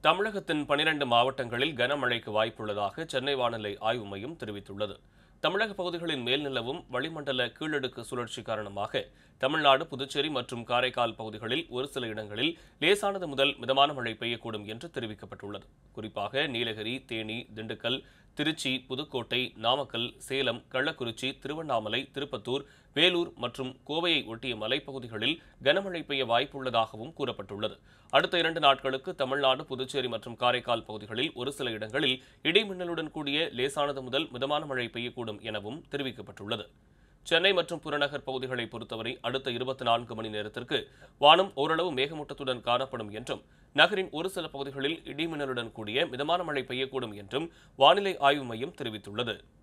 தமிழகத்தின் பனிரெண்டு மாவட்டங்களில் கனமழைக்கு வாய்ப்புள்ளதாக சென்னை வானிலை ஆய்வு மையம் தெரிவித்துள்ளது தமிழக பகுதிகளின் மேல் நிலவும் வளிமண்டல கீழடுக்கு சுழற்சி காரணமாக தமிழ்நாடு புதுச்சேரி மற்றும் காரைக்கால் பகுதிகளில் ஒரு சில இடங்களில் லேசானது முதல் மிதமான மழை பெய்யக்கூடும் என்று தெரிவிக்கப்பட்டுள்ளது குறிப்பாக நீலகிரி தேனி திண்டுக்கல் திருச்சி புதுக்கோட்டை நாமக்கல் சேலம் கள்ளக்குறிச்சி திருவண்ணாமலை திருப்பத்தூர் வேலூர் மற்றும் கோவையை ஒட்டிய மலைப்பகுதிகளில் கனமழை பெய்ய வாய்ப்புள்ளதாகவும் கூறப்பட்டுள்ளது அடுத்த இரண்டு நாட்களுக்கு தமிழ்நாடு புதுச்சேரி மற்றும் காரைக்கால் பகுதிகளில் ஒரு சில இடங்களில் இடி மின்னலுடன் கூடிய லேசானது முதல் மிதமான மழை பெய்யக்கூடும் எனவும் தெரிவிக்கப்பட்டுள்ளது சென்னை மற்றும் புறநகர் பகுதிகளை பொறுத்தவரை அடுத்த இருபத்தி நான்கு மணி நேரத்திற்கு வானம் ஓரளவு மேகமூட்டத்துடன் காணப்படும் என்றும் நகரின் ஒரு சில பகுதிகளில் இடிமின்னலுடன் கூடிய மிதமான மழை பெய்யக்கூடும் என்றும் வானிலை ஆய்வு மையம் தெரிவித்துள்ளது